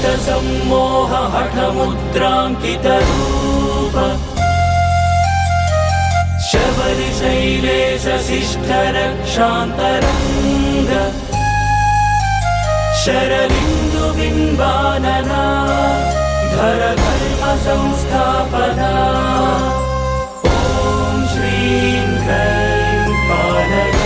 सम्मोह हठमुद्राङ्कितरूप शबरिशैलेश शिष्टरक्षान्तरङ्ग शरलिन्दुबिम्बानना धर धर्म संस्थापना ॐ श्रीं ह्रैं पालया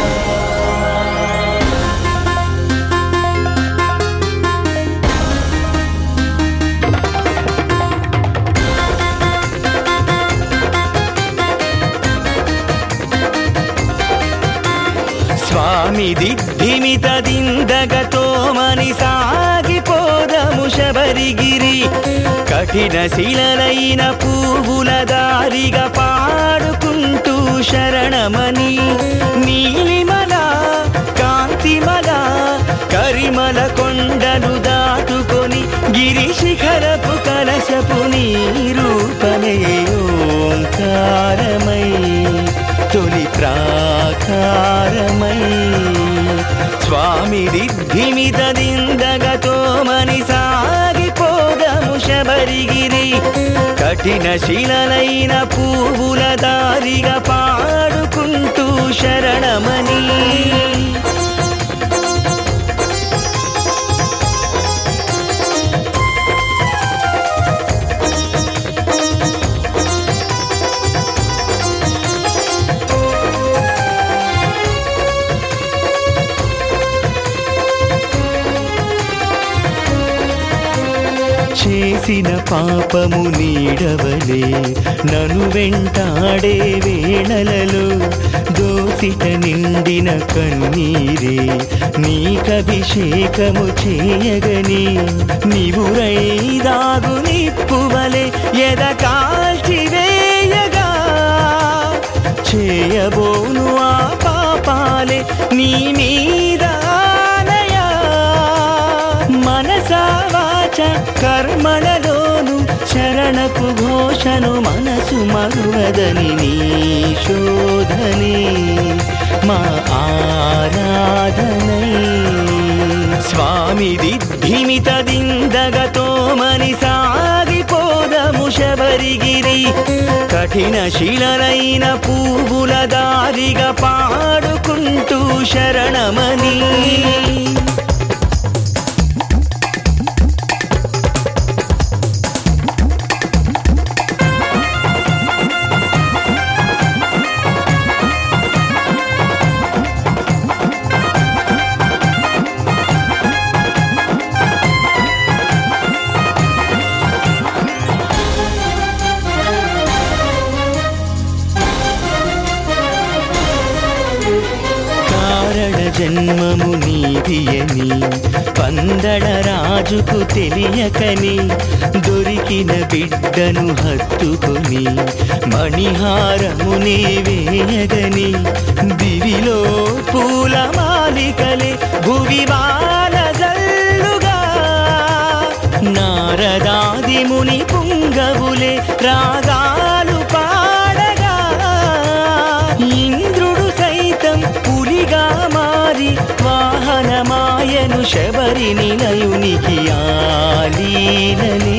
స్వామి దిద్ధిమితదిందగతో మని సాగిపోదము శబరిగిరి కఠిన శిలలైన పువ్వుల దారిగా పాడుకుంటూ శరణమని నీలిమల కాంతిమల కరిమల కొండలు దాటుకొని గిరి శిఖరపు కలశపు నీ రూపమే ఓంకారమై తొలి ప్రాకారమై స్వామి దిద్ధిమితదిందగతో మని సాగిపోదము శబరిగిరి కఠిన శిలలైన పువ్వుల దారిగా పాడుకుంటూ శరణమని చేసిన పాపము నీడవలే నన్ను వెంటాడే వేళలలో దోసిట నిండిన కన్నీరే నీకభిషేకము చేయగని నీవురై దాగు నిప్పువలే ఎద కాల్చివేయగా చేయబోను ఆ పాపాలే నీ మీద ఆనయా మనసా వాచ కర్మణలోను శరణపు ఘోషను మనసు మరువదని నీ శోధనే మా ఆరాధనై స్వామి దిద్ధిమితదిందగతో మని సాగిపోదము శబరిగిరి కఠిన శిలలైన పువ్వుల దారిగా పాడుకుంటూ శరణమని కారణ జన్మము నీదియని పందడ రాజుకు తెలియకని దొరికిన బిడ్డను హత్తుకొని మణిహారమునే వేయగని దివిలో పూల మాలికలే భువివాల జల్లుగా నారదాది ముని పుంగవులే రాగాలు పాడగా ఇంద్రుడు సైతం పులిగా మారి వాహనమాయను శబరి నిలయునికి ఆలీలనే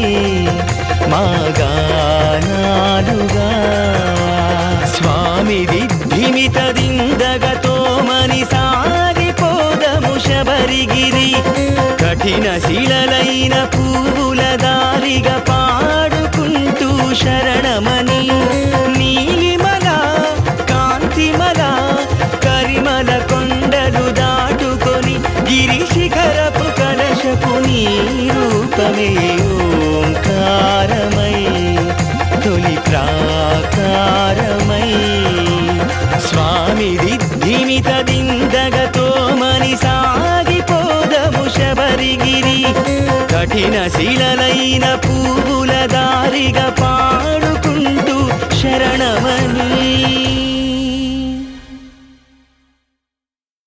మాగానాలుగా స్వామి దిద్ధిమితదిందగతో మని సాగిపోదము శబరిగిరి కఠిన శిలలైన పువ్వుల దారిగా పాడుకుంటూ శరణమని నీలిమల కాంతిమల కరిమల కొండలు దాటుకొని గిరి శిఖరపు కలశపు నీ రూపమే ఓంకారమై తొలి ప్రాకారమై స్వామి దిద్ధిమితదిందగతో మని సాగిపోదము శబరిగిరి కఠిన శిలలైన పువ్వుల దారిగా పాడుకుంటూ శరణమని